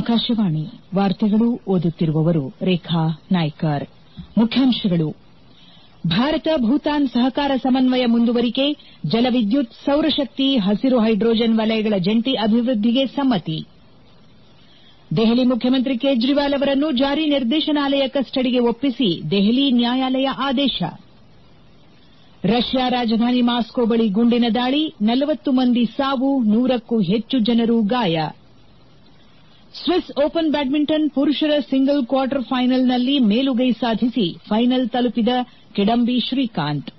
ಆಕಾಶವಾಣಿ ವಾರ್ತೆಗಳು ಓದುತ್ತಿರುವವರು ರೇಖಾ ನಾಯ್ಕರ್ ಮುಖ್ಯಾಂಶಗಳು ಭಾರತ ಭೂತಾನ್ ಸಹಕಾರ ಸಮನ್ವಯ ಮುಂದುವರಿಕೆ ಜಲವಿದ್ಯುತ್ ಸೌರಶಕ್ತಿ ಹಸಿರು ಹೈಡ್ರೋಜನ್ ವಲಯಗಳ ಜಂಟಿ ಅಭಿವೃದ್ದಿಗೆ ಸಮ್ಮತಿ ದೆಹಲಿ ಮುಖ್ಯಮಂತ್ರಿ ಕೇಜ್ರಿವಾಲ್ ಅವರನ್ನು ಜಾರಿ ನಿರ್ದೇಶನಾಲಯ ಕಸ್ಟಡಿಗೆ ಒಪ್ಪಿಸಿ ದೆಹಲಿ ನ್ಯಾಯಾಲಯ ಆದೇಶ ರಷ್ಯಾ ರಾಜಧಾನಿ ಮಾಸ್ಕೋ ಬಳಿ ಗುಂಡಿನ ದಾಳಿ ನಲವತ್ತು ಮಂದಿ ಸಾವು ನೂರಕ್ಕೂ ಹೆಚ್ಚು ಜನರು ಗಾಯ ಸ್ವಿಸ್ ಓಪನ್ ಬ್ಯಾಡ್ಮಿಂಟನ್ ಪುರುಷರ ಸಿಂಗಲ್ ಕ್ವಾರ್ಟರ್ ಫೈನಲ್ನಲ್ಲಿ ಮೇಲುಗೈ ಸಾಧಿಸಿ ಫೈನಲ್ ತಲುಪಿದ ಕಿಡಂಬಿ ಶ್ರೀಕಾಂತ್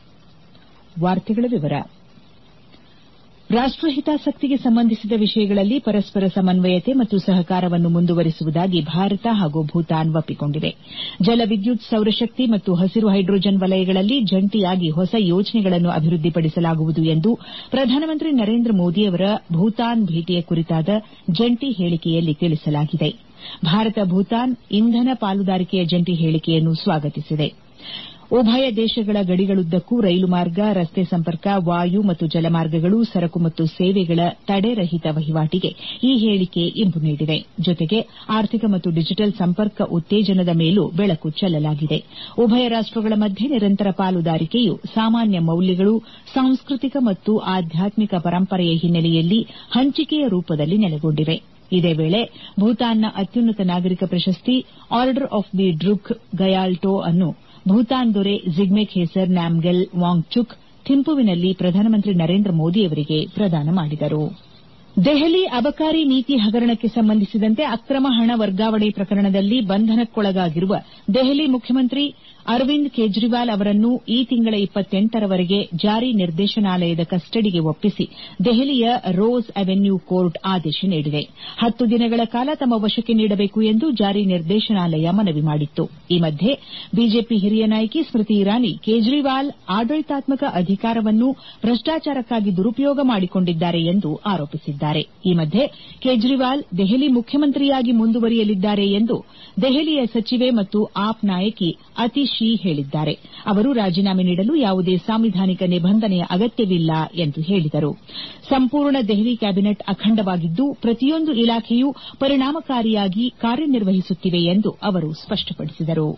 ರಾಷ್ಟಹಿತಾಸಕ್ತಿಗೆ ಸಂಬಂಧಿಸಿದ ವಿಷಯಗಳಲ್ಲಿ ಪರಸ್ಪರ ಸಮನ್ವಯತೆ ಮತ್ತು ಸಹಕಾರವನ್ನು ಮುಂದುವರಿಸುವುದಾಗಿ ಭಾರತ ಹಾಗೂ ಭೂತಾನ್ ಒಪ್ಪಿಕೊಂಡಿವೆ ಜಲವಿದ್ಯುತ್ ಸೌರಶಕ್ತಿ ಮತ್ತು ಹಸಿರು ಹೈಡ್ರೋಜನ್ ವಲಯಗಳಲ್ಲಿ ಜಂಟಿಯಾಗಿ ಹೊಸ ಯೋಜನೆಗಳನ್ನು ಅಭಿವೃದ್ದಿಪಡಿಸಲಾಗುವುದು ಎಂದು ಪ್ರಧಾನಮಂತ್ರಿ ನರೇಂದ್ರ ಮೋದಿ ಅವರ ಭೂತಾನ್ ಭೇಟಿಯ ಕುರಿತಾದ ಜಂಟಿ ಹೇಳಿಕೆಯಲ್ಲಿ ತಿಳಿಸಲಾಗಿದೆ ಭಾರತ ಭೂತಾನ್ ಇಂಧನ ಪಾಲುದಾರಿಕೆಯ ಜಂಟಿ ಹೇಳಿಕೆಯನ್ನು ಸ್ವಾಗತಿಸಿದೆ ಉಭಯ ದೇಶಗಳ ಗಡಿಗಳುದ್ದಕ್ಕೂ ರೈಲು ಮಾರ್ಗ ರಸ್ತೆ ಸಂಪರ್ಕ ವಾಯು ಮತ್ತು ಜಲಮಾರ್ಗಗಳು ಸರಕು ಮತ್ತು ಸೇವೆಗಳ ತಡೆರಹಿತ ವಹಿವಾಟಿಗೆ ಈ ಹೇಳಿಕೆ ಇಂಬು ನೀಡಿದೆ ಜೊತೆಗೆ ಆರ್ಥಿಕ ಮತ್ತು ಡಿಜಿಟಲ್ ಸಂಪರ್ಕ ಉತ್ತೇಜನದ ಮೇಲೂ ಬೆಳಕು ಚೆಲ್ಲಲಾಗಿದೆ ಉಭಯ ರಾಷ್ಟಗಳ ಮಧ್ಯೆ ನಿರಂತರ ಪಾಲುದಾರಿಕೆಯು ಸಾಮಾನ್ಯ ಮೌಲ್ಯಗಳು ಸಾಂಸ್ಕೃತಿಕ ಮತ್ತು ಆಧ್ಯಾತ್ಮಿಕ ಪರಂಪರೆಯ ಹಿನ್ನೆಲೆಯಲ್ಲಿ ಹಂಚಿಕೆಯ ರೂಪದಲ್ಲಿ ನೆಲೆಗೊಂಡಿವೆ ಇದೇ ವೇಳೆ ಭೂತಾನ್ನ ಅತ್ಯುನ್ನತ ನಾಗರಿಕ ಪ್ರಶಸ್ತಿ ಆರ್ಡರ್ ಆಫ್ ದಿ ಡ್ರುಕ್ ಗಯಾಲ್ಟೋ ಅನ್ನು ಭೂತಾನ್ ದೊರೆ ಜಿಗ್ಮೆ ಖೇಸರ್ ನ್ಯಾಮ್ಗೆಲ್ ವಾಂಗ್ಚುಕ್ ಥಿಂಪುವಿನಲ್ಲಿ ಪ್ರಧಾನಮಂತ್ರಿ ನರೇಂದ್ರ ಮೋದಿ ಅವರಿಗೆ ಪ್ರದಾನ ಮಾಡಿದರು ದೆಹಲಿ ಅಬಕಾರಿ ನೀತಿ ಹಗರಣಕ್ಕೆ ಸಂಬಂಧಿಸಿದಂತೆ ಅಕ್ರಮ ಹಣ ವರ್ಗಾವಣೆ ಪ್ರಕರಣದಲ್ಲಿ ಬಂಧನಕ್ಕೊಳಗಾಗಿರುವ ದೆಹಲಿ ಮುಖ್ಯಮಂತ್ರಿ ಅರವಿಂದ್ ಕೇಜ್ರಿವಾಲ್ ಅವರನ್ನು ಈ ತಿಂಗಳ ರವರೆಗೆ ಜಾರಿ ನಿರ್ದೇಶನಾಲಯದ ಕಸ್ಟಡಿಗೆ ಒಪ್ಪಿಸಿ ದೆಹಲಿಯ ರೋಸ್ ಅವೆನ್ಯೂ ಕೋರ್ಟ್ ಆದೇಶ ನೀಡಿದೆ ಹತ್ತು ದಿನಗಳ ಕಾಲ ತಮ್ಮ ವಶಕ್ಕೆ ನೀಡಬೇಕು ಎಂದು ಜಾರಿ ನಿರ್ದೇಶನಾಲಯ ಮನವಿ ಮಾಡಿತ್ತು ಈ ಮಧ್ಯೆ ಬಿಜೆಪಿ ಹಿರಿಯ ನಾಯಕಿ ಸ್ಮೃತಿ ಇರಾನಿ ಕೇಜ್ರಿವಾಲ್ ಆಡಳಿತಾತ್ಮಕ ಅಧಿಕಾರವನ್ನು ಭ್ರಷ್ಟಾಚಾರಕ್ಕಾಗಿ ದುರುಪಯೋಗ ಮಾಡಿಕೊಂಡಿದ್ದಾರೆ ಎಂದು ಆರೋಪಿಸಿದ್ದಾರೆ ಈ ಮಧ್ಯೆ ಕೇಜ್ರಿವಾಲ್ ದೆಹಲಿ ಮುಖ್ಯಮಂತ್ರಿಯಾಗಿ ಮುಂದುವರಿಯಲಿದ್ದಾರೆ ಎಂದು ದೆಹಲಿಯ ಸಚಿವೆ ಮತ್ತು ಆಪ್ ನಾಯಕಿ ಅತಿಶಿ ಹೇಳಿದ್ದಾರೆ ಅವರು ರಾಜೀನಾಮೆ ನೀಡಲು ಯಾವುದೇ ಸಾಂವಿಧಾನಿಕ ನಿಬಂಧನೆಯ ಅಗತ್ಯವಿಲ್ಲ ಎಂದು ಹೇಳಿದರು ಸಂಪೂರ್ಣ ದೆಹಲಿ ಕ್ಯಾಬಿನೆಟ್ ಅಖಂಡವಾಗಿದ್ದು ಪ್ರತಿಯೊಂದು ಇಲಾಖೆಯೂ ಪರಿಣಾಮಕಾರಿಯಾಗಿ ಕಾರ್ಯನಿರ್ವಹಿಸುತ್ತಿವೆ ಎಂದು ಅವರು ಸ್ಪಷ್ಟಪಡಿಸಿದರು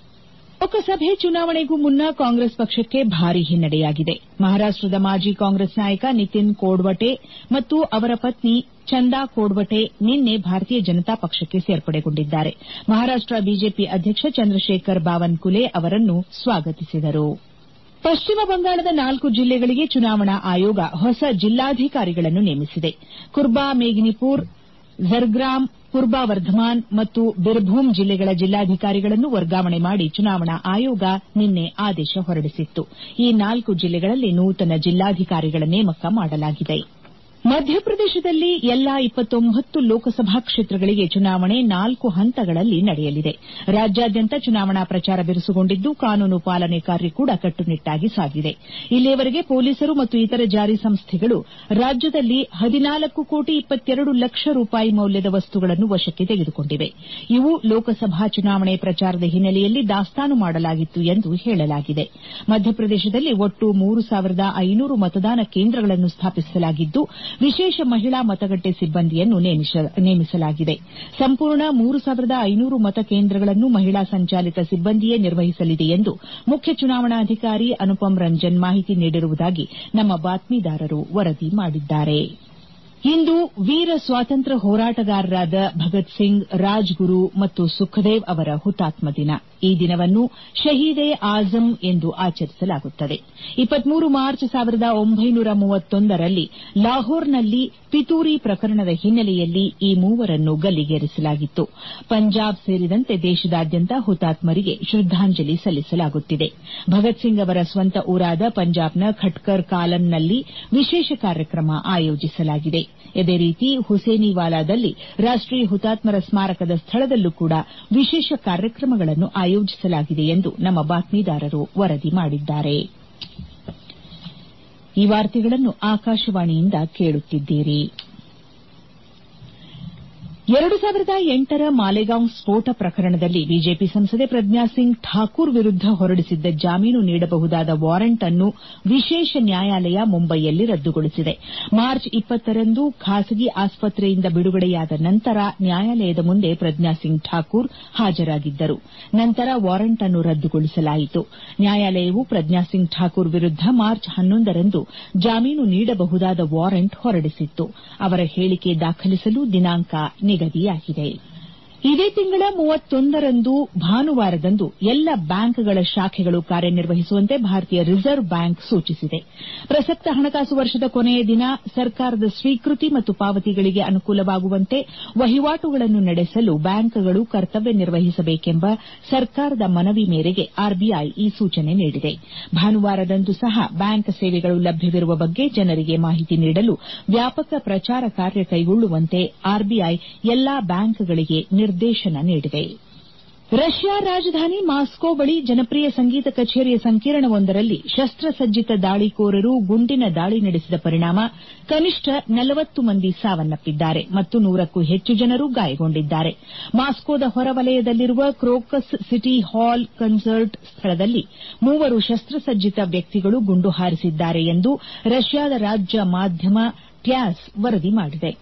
ಲೋಕಸಭೆ ಚುನಾವಣೆಗೂ ಮುನ್ನ ಕಾಂಗ್ರೆಸ್ ಪಕ್ಷಕ್ಕೆ ಭಾರೀ ಹಿನ್ನಡೆಯಾಗಿದೆ ಮಹಾರಾಷ್ಟದ ಮಾಜಿ ಕಾಂಗ್ರೆಸ್ ನಾಯಕ ನಿತಿನ್ ಕೋಡ್ವಟೆ ಮತ್ತು ಅವರ ಪತ್ನಿ ಚಂದಾ ಕೋಡ್ವಟೆ ನಿನ್ನೆ ಭಾರತೀಯ ಜನತಾ ಪಕ್ಷಕ್ಕೆ ಸೇರ್ಪಡೆಗೊಂಡಿದ್ದಾರೆ ಮಹಾರಾಷ್ಟ ಬಿಜೆಪಿ ಅಧ್ಯಕ್ಷ ಚಂದ್ರಶೇಖರ್ ಬಾವನ್ಕುಲೆ ಅವರನ್ನು ಸ್ವಾಗತಿಸಿದರು ಪಶ್ಚಿಮ ಬಂಗಾಳದ ನಾಲ್ಕು ಜಿಲ್ಲೆಗಳಿಗೆ ಚುನಾವಣಾ ಆಯೋಗ ಹೊಸ ಜಿಲ್ಲಾಧಿಕಾರಿಗಳನ್ನು ನೇಮಿಸಿದೆ ಕುರ್ಬಾ ಮೇದಿನಿಪುರ್ ಝರ್ಗ್ರಾಮ್ ಪೂರ್ವ ವರ್ಧಮಾನ್ ಮತ್ತು ಬಿರ್ಭೂಮ್ ಜಿಲ್ಲೆಗಳ ಜಿಲ್ಲಾಧಿಕಾರಿಗಳನ್ನು ವರ್ಗಾವಣೆ ಮಾಡಿ ಚುನಾವಣಾ ಆಯೋಗ ನಿನ್ನೆ ಆದೇಶ ಹೊರಡಿಸಿತ್ತು ಈ ನಾಲ್ಕು ಜಿಲ್ಲೆಗಳಲ್ಲಿ ನೂತನ ಜಿಲ್ಲಾಧಿಕಾರಿಗಳ ನೇಮಕ ಮಾಡಲಾಗಿದೆ ಮಧ್ಯಪ್ರದೇಶದಲ್ಲಿ ಎಲ್ಲಾ ಲೋಕಸಭಾ ಕ್ಷೇತ್ರಗಳಿಗೆ ಚುನಾವಣೆ ನಾಲ್ಕು ಹಂತಗಳಲ್ಲಿ ನಡೆಯಲಿದೆ ರಾಜ್ಯಾದ್ಯಂತ ಚುನಾವಣಾ ಪ್ರಚಾರ ಬಿರುಸುಗೊಂಡಿದ್ದು ಕಾನೂನು ಪಾಲನೆ ಕಾರ್ಯ ಕೂಡ ಕಟ್ಟುನಿಟ್ಟಾಗಿ ಸಾಗಿದೆ ಇಲ್ಲಿಯವರೆಗೆ ಪೊಲೀಸರು ಮತ್ತು ಇತರ ಜಾರಿ ಸಂಸ್ಥೆಗಳು ರಾಜ್ಯದಲ್ಲಿ ಹದಿನಾಲ್ಕು ಕೋಟಿ ಇಪ್ಪತ್ತೆರಡು ಲಕ್ಷ ರೂಪಾಯಿ ಮೌಲ್ಯದ ವಸ್ತುಗಳನ್ನು ವಶಕ್ಕೆ ತೆಗೆದುಕೊಂಡಿವೆ ಇವು ಲೋಕಸಭಾ ಚುನಾವಣೆ ಪ್ರಚಾರದ ಹಿನ್ನೆಲೆಯಲ್ಲಿ ದಾಸ್ತಾನು ಮಾಡಲಾಗಿತ್ತು ಎಂದು ಹೇಳಲಾಗಿದೆ ಮಧ್ಯಪ್ರದೇಶದಲ್ಲಿ ಒಟ್ಟು ಮೂರು ಸಾವಿರದ ಐನೂರು ಮತದಾನ ಕೇಂದ್ರಗಳನ್ನು ಸ್ಥಾಪಿಸಲಾಗಿದ್ದು ವಿಶೇಷ ಮಹಿಳಾ ಮತಗಟ್ಟೆ ಸಿಬ್ಬಂದಿಯನ್ನು ನೇಮಿಸಲಾಗಿದೆ ಸಂಪೂರ್ಣ ಮೂರು ಸಾವಿರದ ಐನೂರು ಮತಕೇಂದ್ರಗಳನ್ನು ಮಹಿಳಾ ಸಂಚಾಲಿತ ಸಿಬ್ಬಂದಿಯೇ ನಿರ್ವಹಿಸಲಿದೆ ಎಂದು ಮುಖ್ಯ ಚುನಾವಣಾಧಿಕಾರಿ ಅನುಪಮ್ ರಂಜನ್ ಮಾಹಿತಿ ನೀಡಿರುವುದಾಗಿ ನಮ್ಮ ಬಾತ್ಮೀದಾರರು ವರದಿ ಮಾಡಿದ್ದಾರೆ ಇಂದು ವೀರ ಸ್ವಾತಂತ್ರ್ಯ ಹೋರಾಟಗಾರರಾದ ಭಗತ್ ಸಿಂಗ್ ರಾಜ್ಗುರು ಮತ್ತು ಸುಖದೇವ್ ಅವರ ಹುತಾತ್ಮ ದಿನ ಈ ದಿನವನ್ನು ಶಹೀದ್ ಎ ಆಜಂ ಎಂದು ಆಚರಿಸಲಾಗುತ್ತದೆ ಮಾರ್ಚ್ ರಲ್ಲಿ ಲಾಹೋರ್ನಲ್ಲಿ ಪಿತೂರಿ ಪ್ರಕರಣದ ಹಿನ್ನೆಲೆಯಲ್ಲಿ ಈ ಮೂವರನ್ನು ಗಲ್ಲಿಗೇರಿಸಲಾಗಿತ್ತು ಪಂಜಾಬ್ ಸೇರಿದಂತೆ ದೇಶದಾದ್ಯಂತ ಹುತಾತ್ಮರಿಗೆ ಶ್ರದ್ದಾಂಜಲಿ ಸಲ್ಲಿಸಲಾಗುತ್ತಿದೆ ಭಗತ್ ಸಿಂಗ್ ಅವರ ಸ್ವಂತ ಊರಾದ ಪಂಜಾಬ್ನ ಖಟ್ಕರ್ ಕಾಲನ್ನಲ್ಲಿ ವಿಶೇಷ ಕಾರ್ಯಕ್ರಮ ಆಯೋಜಿಸಲಾಗಿದೆ ಇದೇ ರೀತಿ ಹುಸೇನಿವಾಲಾದಲ್ಲಿ ರಾಷ್ಟೀಯ ಹುತಾತ್ಮರ ಸ್ಮಾರಕದ ಸ್ಥಳದಲ್ಲೂ ಕೂಡ ವಿಶೇಷ ಕಾರ್ಯಕ್ರಮಗಳನ್ನು ಆಯೋಜಿಸಲಾಗಿದೆ ಎಂದು ನಮ್ಮ ಬಾತ್ಮೀದಾರರು ವರದಿ ಮಾಡಿದ್ದಾರೆ ಈ ವಾರ್ತೆಗಳನ್ನು ಆಕಾಶವಾಣಿಯಿಂದ ಕೇಳುತ್ತಿದ್ದೀರಿ ಎರಡು ಸಾವಿರದ ಎಂಟರ ಮಾಲೆಗಾಂವ್ ಸ್ಫೋಟ ಪ್ರಕರಣದಲ್ಲಿ ಬಿಜೆಪಿ ಸಂಸದೆ ಪ್ರಜ್ಞಾ ಸಿಂಗ್ ಠಾಕೂರ್ ವಿರುದ್ದ ಹೊರಡಿಸಿದ್ದ ಜಾಮೀನು ನೀಡಬಹುದಾದ ವಾರಂಟ್ ಅನ್ನು ವಿಶೇಷ ನ್ಯಾಯಾಲಯ ಮುಂಬೈಯಲ್ಲಿ ರದ್ದುಗೊಳಿಸಿದೆ ಮಾರ್ಚ್ ಇಪ್ಪತ್ತರಂದು ಖಾಸಗಿ ಆಸ್ಪತ್ರೆಯಿಂದ ಬಿಡುಗಡೆಯಾದ ನಂತರ ನ್ಯಾಯಾಲಯದ ಮುಂದೆ ಪ್ರಜ್ಞಾ ಸಿಂಗ್ ಠಾಕೂರ್ ಹಾಜರಾಗಿದ್ದರು ನಂತರ ವಾರಂಟ್ ಅನ್ನು ರದ್ದುಗೊಳಿಸಲಾಯಿತು ನ್ಯಾಯಾಲಯವು ಪ್ರಜ್ಞಾ ಸಿಂಗ್ ಠಾಕೂರ್ ವಿರುದ್ದ ಮಾರ್ಚ್ ಹನ್ನೊಂದರಂದು ಜಾಮೀನು ನೀಡಬಹುದಾದ ವಾರಂಟ್ ಹೊರಡಿಸಿತ್ತು ಅವರ ಹೇಳಿಕೆ ದಾಖಲಿಸಲು ದಿನಾಂಕ ನಿಗದಿಯಾಗಿದೆ ಇದೇ ತಿಂಗಳ ಮೂವತ್ತೊಂದರಂದು ಭಾನುವಾರದಂದು ಎಲ್ಲ ಬ್ಯಾಂಕ್ಗಳ ಶಾಖೆಗಳು ಕಾರ್ಯನಿರ್ವಹಿಸುವಂತೆ ಭಾರತೀಯ ರಿಸರ್ವ್ ಬ್ಯಾಂಕ್ ಸೂಚಿಸಿದೆ ಪ್ರಸಕ್ತ ಹಣಕಾಸು ವರ್ಷದ ಕೊನೆಯ ದಿನ ಸರ್ಕಾರದ ಸ್ವೀಕೃತಿ ಮತ್ತು ಪಾವತಿಗಳಿಗೆ ಅನುಕೂಲವಾಗುವಂತೆ ವಹಿವಾಟುಗಳನ್ನು ನಡೆಸಲು ಬ್ಯಾಂಕ್ಗಳು ಕರ್ತವ್ಯ ನಿರ್ವಹಿಸಬೇಕೆಂಬ ಸರ್ಕಾರದ ಮನವಿ ಮೇರೆಗೆ ಆರ್ಬಿಐ ಈ ಸೂಚನೆ ನೀಡಿದೆ ಭಾನುವಾರದಂದು ಸಹ ಬ್ಯಾಂಕ್ ಸೇವೆಗಳು ಲಭ್ಯವಿರುವ ಬಗ್ಗೆ ಜನರಿಗೆ ಮಾಹಿತಿ ನೀಡಲು ವ್ಯಾಪಕ ಪ್ರಚಾರ ಕಾರ್ಯ ಕೈಗೊಳ್ಳುವಂತೆ ಆರ್ಬಿಐ ಎಲ್ಲಾ ಬ್ಯಾಂಕ್ಗಳಿಗೆ ನಿರ್ದೇಶನ ನೀಡಿದೆ ರಷ್ಯಾ ರಾಜಧಾನಿ ಮಾಸ್ಕೋ ಬಳಿ ಜನಪ್ರಿಯ ಸಂಗೀತ ಕಚೇರಿಯ ಸಂಕೀರ್ಣವೊಂದರಲ್ಲಿ ಶಸ್ತ್ರಸಜ್ಜಿತ ದಾಳಿಕೋರರು ಗುಂಡಿನ ದಾಳಿ ನಡೆಸಿದ ಪರಿಣಾಮ ಕನಿಷ್ಠ ನಲವತ್ತು ಮಂದಿ ಸಾವನ್ನಪ್ಪಿದ್ದಾರೆ ಮತ್ತು ನೂರಕ್ಕೂ ಹೆಚ್ಚು ಜನರು ಗಾಯಗೊಂಡಿದ್ದಾರೆ ಮಾಸ್ಕೋದ ಹೊರವಲಯದಲ್ಲಿರುವ ಕ್ರೋಕಸ್ ಸಿಟಿ ಹಾಲ್ ಕನ್ಸರ್ಟ್ ಸ್ಥಳದಲ್ಲಿ ಮೂವರು ಶಸ್ತ್ರಸಜ್ಜಿತ ವ್ಯಕ್ತಿಗಳು ಗುಂಡು ಹಾರಿಸಿದ್ದಾರೆ ಎಂದು ರಷ್ಯಾದ ರಾಜ್ಯ ಮಾಧ್ಯಮ ಟ್ಯಾಸ್ ವರದಿ ಮಾಡಿದೆ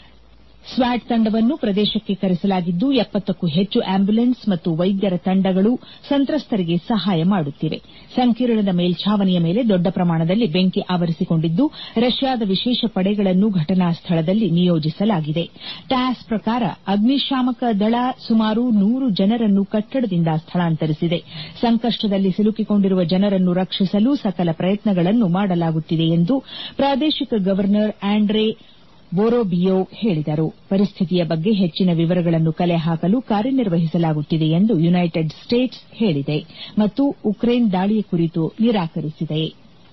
ಸ್ವಾಟ್ ತಂಡವನ್ನು ಪ್ರದೇಶಕ್ಕೆ ಕರೆಸಲಾಗಿದ್ದು ಎಪ್ಪತ್ತಕ್ಕೂ ಹೆಚ್ಚು ಆಂಬ್ಯುಲೆನ್ಸ್ ಮತ್ತು ವೈದ್ಯರ ತಂಡಗಳು ಸಂತ್ರಸ್ತರಿಗೆ ಸಹಾಯ ಮಾಡುತ್ತಿವೆ ಸಂಕೀರ್ಣದ ಮೇಲ್ಛಾವಣಿಯ ಮೇಲೆ ದೊಡ್ಡ ಪ್ರಮಾಣದಲ್ಲಿ ಬೆಂಕಿ ಆವರಿಸಿಕೊಂಡಿದ್ದು ರಷ್ಯಾದ ವಿಶೇಷ ಪಡೆಗಳನ್ನು ಘಟನಾ ಸ್ಥಳದಲ್ಲಿ ನಿಯೋಜಿಸಲಾಗಿದೆ ಟ್ಯಾಸ್ ಪ್ರಕಾರ ಅಗ್ನಿಶಾಮಕ ದಳ ಸುಮಾರು ನೂರು ಜನರನ್ನು ಕಟ್ಟಡದಿಂದ ಸ್ಥಳಾಂತರಿಸಿದೆ ಸಂಕಷ್ಟದಲ್ಲಿ ಸಿಲುಕಿಕೊಂಡಿರುವ ಜನರನ್ನು ರಕ್ಷಿಸಲು ಸಕಲ ಪ್ರಯತ್ನಗಳನ್ನು ಮಾಡಲಾಗುತ್ತಿದೆ ಎಂದು ಪ್ರಾದೇಶಿಕ ಗವರ್ನರ್ ಆಂಡ್ರೆ ವೊರೊಬಿಯೋವ್ ಹೇಳಿದರು ಪರಿಸ್ಥಿತಿಯ ಬಗ್ಗೆ ಹೆಚ್ಚಿನ ವಿವರಗಳನ್ನು ಕಲೆ ಹಾಕಲು ಕಾರ್ಯನಿರ್ವಹಿಸಲಾಗುತ್ತಿದೆ ಎಂದು ಯುನೈಟೆಡ್ ಸ್ಟೇಟ್ಸ್ ಹೇಳಿದೆ ಮತ್ತು ಉಕ್ರೇನ್ ದಾಳಿಯ ಕುರಿತು ನಿರಾಕರಿಸಿದೆ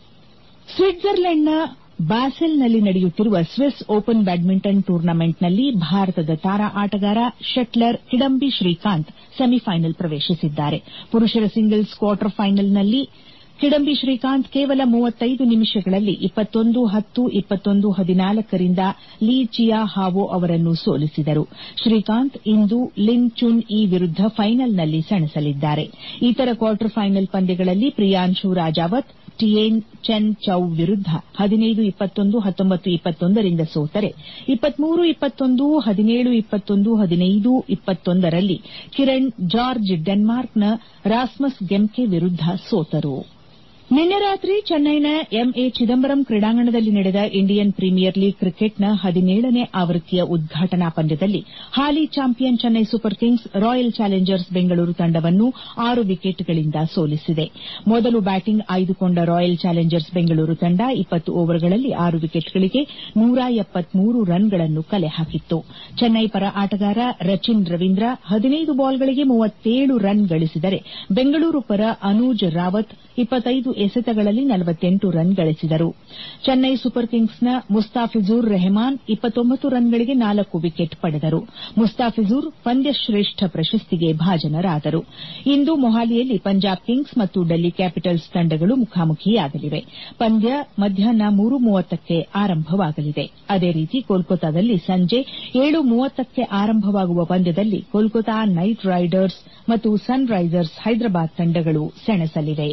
ಸ್ವಿಟ್ಜರ್ಲೆಂಡ್ನ ಬಾಸೆಲ್ನಲ್ಲಿ ನಡೆಯುತ್ತಿರುವ ಸ್ವಿಸ್ ಓಪನ್ ಬ್ಯಾಡ್ಮಿಂಟನ್ ಟೂರ್ನಮೆಂಟ್ನಲ್ಲಿ ಭಾರತದ ತಾರಾ ಆಟಗಾರ ಶಟ್ಲರ್ ಕಿಡಂಬಿ ಶ್ರೀಕಾಂತ್ ಸೆಮಿಫೈನಲ್ ಪ್ರವೇಶಿಸಿದ್ದಾರೆ ಪುರುಷರ ಸಿಂಗಲ್ಸ್ ಕ್ವಾರ್ಟರ್ ಫೈನಲ್ನಲ್ಲಿ ಕಿಡಂಬಿ ಶ್ರೀಕಾಂತ್ ಕೇವಲ ಮೂವತ್ತೈದು ನಿಮಿಷಗಳಲ್ಲಿ ಇಪ್ಪತ್ತೊಂದು ಹತ್ತು ಇಪ್ಪತ್ತೊಂದು ಹದಿನಾಲ್ಕರಿಂದ ಲೀ ಚಿಯಾ ಹಾವೋ ಅವರನ್ನು ಸೋಲಿಸಿದರು ಶ್ರೀಕಾಂತ್ ಇಂದು ಲಿನ್ ಚುನ್ ಇ ವಿರುದ್ದ ಫೈನಲ್ನಲ್ಲಿ ಸೆಣಸಲಿದ್ದಾರೆ ಇತರ ಕ್ವಾರ್ಟರ್ ಫೈನಲ್ ಪಂದ್ಯಗಳಲ್ಲಿ ಪ್ರಿಯಾಂಶು ರಾಜಾವತ್ ಟಿಯೇನ್ ಚೆನ್ ಚೌ ವಿರುದ್ದ ಹದಿನೈದು ಇಪ್ಪತ್ತೊಂದು ಹತ್ತೊಂಬತ್ತು ಇಪ್ಪತ್ತೊಂದರಿಂದ ಸೋತರೆ ಇಪ್ಪತ್ಮೂರು ಇಪ್ಪತ್ತೊಂದು ಹದಿನೇಳು ಇಪ್ಪತ್ತೊಂದು ಹದಿನೈದು ಇಪ್ಪತ್ತೊಂದರಲ್ಲಿ ಕಿರಣ್ ಜಾರ್ಜ್ ಡೆನ್ಮಾರ್ಕ್ನ ರಾಸ್ಮಸ್ ಗೆಮ್ಕೆ ವಿರುದ್ದ ಸೋತರು ನಿನ್ನೆ ರಾತ್ರಿ ಚೆನ್ನೈನ ಎಂಎ ಚಿದಂಬರಂ ಕ್ರೀಡಾಂಗಣದಲ್ಲಿ ನಡೆದ ಇಂಡಿಯನ್ ಪ್ರೀಮಿಯರ್ ಲೀಗ್ ಕ್ರಿಕೆಟ್ನ ಹದಿನೇಳನೇ ಆವೃತ್ತಿಯ ಉದ್ಘಾಟನಾ ಪಂದ್ಯದಲ್ಲಿ ಹಾಲಿ champion Chennai Super Kings Royal Challengers Bengaluru ತಂಡವನ್ನು ಆರು ವಿಕೆಟ್ಗಳಿಂದ ಸೋಲಿಸಿದೆ ಮೊದಲು ಬ್ಯಾಟಿಂಗ್ ಆಯ್ದುಕೊಂಡ ರಾಯಲ್ ಚಾಲೆಂಜರ್ಸ್ ಬೆಂಗಳೂರು ತಂಡ ಇಪ್ಪತ್ತು ಓವರ್ಗಳಲ್ಲಿ ಆರು ವಿಕೆಟ್ಗಳಿಗೆ ನೂರ ಎಪ್ಪತ್ಮೂರು ರನ್ಗಳನ್ನು ಕಲೆ ಹಾಕಿತ್ತು ಚೆನ್ನೈ ಪರ ಆಟಗಾರ ರಚಿನ್ ರವೀಂದ್ರ ಹದಿನೈದು ಬಾಲ್ಗಳಿಗೆ ಮೂವತ್ತೇಳು ರನ್ ಗಳಿಸಿದರೆ ಬೆಂಗಳೂರು ಪರ ಅನೂಜ್ ರಾವತ್ ಇಪ್ಪತ್ತೈದು ಎಸೆತಗಳಲ್ಲಿ ನಲವತ್ತೆಂಟು ರನ್ ಗಳಿಸಿದರು ಚೆನ್ನೈ ಸೂಪರ್ ಕಿಂಗ್ಸ್ನ ಮುಸ್ತಾಫಿಜುರ್ ರೆಹಮಾನ್ ಇಪ್ಪತ್ತೊಂಬತ್ತು ರನ್ಗಳಿಗೆ ನಾಲ್ಕು ವಿಕೆಟ್ ಪಡೆದರು ಮುಸ್ತಾಫಿಜುರ್ ಪಂದ್ಯಶ್ರೇಷ್ಠ ಪ್ರಶಸ್ತಿಗೆ ಭಾಜನರಾದರು ಇಂದು ಮೊಹಾಲಿಯಲ್ಲಿ ಪಂಜಾಬ್ ಕಿಂಗ್ಸ್ ಮತ್ತು ಡೆಲ್ಲಿ ಕ್ಯಾಪಿಟಲ್ಸ್ ತಂಡಗಳು ಮುಖಾಮುಖಿಯಾಗಲಿವೆ ಪಂದ್ಯ ಮಧ್ಯಾಹ್ನ ಮೂರು ಮೂವತ್ತಕ್ಕೆ ಆರಂಭವಾಗಲಿದೆ ಅದೇ ರೀತಿ ಕೋಲ್ಕತಾದಲ್ಲಿ ಸಂಜೆ ಏಳು ಮೂವತ್ತಕ್ಕೆ ಆರಂಭವಾಗುವ ಪಂದ್ಯದಲ್ಲಿ ಕೋಲ್ಕತಾ ನೈಟ್ ರೈಡರ್ಸ್ ಮತ್ತು ಸನ್ ರೈಸರ್ಸ್ ಹೈದರಾಬಾದ್ ತಂಡಗಳು ಸೆಣಸಲಿವೆ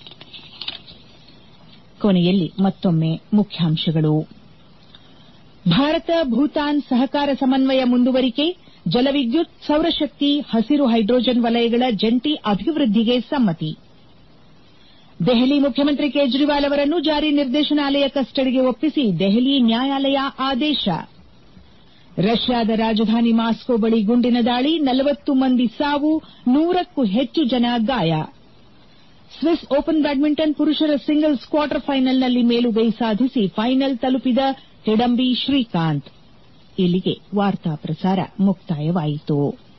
ಕೊನೆಯಲ್ಲಿ ಮತ್ತೊಮ್ಮೆ ಮುಖ್ಯಾಂಶಗಳು ಭಾರತ ಭೂತಾನ್ ಸಹಕಾರ ಸಮನ್ವಯ ಮುಂದುವರಿಕೆ ಜಲವಿದ್ಯುತ್ ಸೌರಶಕ್ತಿ ಹಸಿರು ಹೈಡ್ರೋಜನ್ ವಲಯಗಳ ಜಂಟಿ ಅಭಿವೃದ್ಧಿಗೆ ಸಮ್ಮತಿ ದೆಹಲಿ ಮುಖ್ಯಮಂತ್ರಿ ಕೇಜ್ರಿವಾಲ್ ಅವರನ್ನು ಜಾರಿ ನಿರ್ದೇಶನಾಲಯ ಕಸ್ಟಡಿಗೆ ಒಪ್ಪಿಸಿ ದೆಹಲಿ ನ್ಯಾಯಾಲಯ ಆದೇಶ ರಷ್ಯಾದ ರಾಜಧಾನಿ ಮಾಸ್ಕೋ ಬಳಿ ಗುಂಡಿನ ದಾಳಿ ನಲವತ್ತು ಮಂದಿ ಸಾವು ನೂರಕ್ಕೂ ಹೆಚ್ಚು ಜನ ಗಾಯ ಸ್ವಿಸ್ ಓಪನ್ ಬ್ಯಾಡ್ಮಿಂಟನ್ ಪುರುಷರ ಸಿಂಗಲ್ಸ್ ಕ್ವಾರ್ಟರ್ ಫೈನಲ್ನಲ್ಲಿ ಮೇಲುಗೈ ಸಾಧಿಸಿ ಫೈನಲ್ ತಲುಪಿದ ಕಿಡಂಬಿ ಶ್ರೀಕಾಂತ್ ಇಲ್ಲಿಗೆ ವಾರ್ತಾ ಪ್ರಸಾರ ಮುಕ್ತಾಯವಾಯಿತು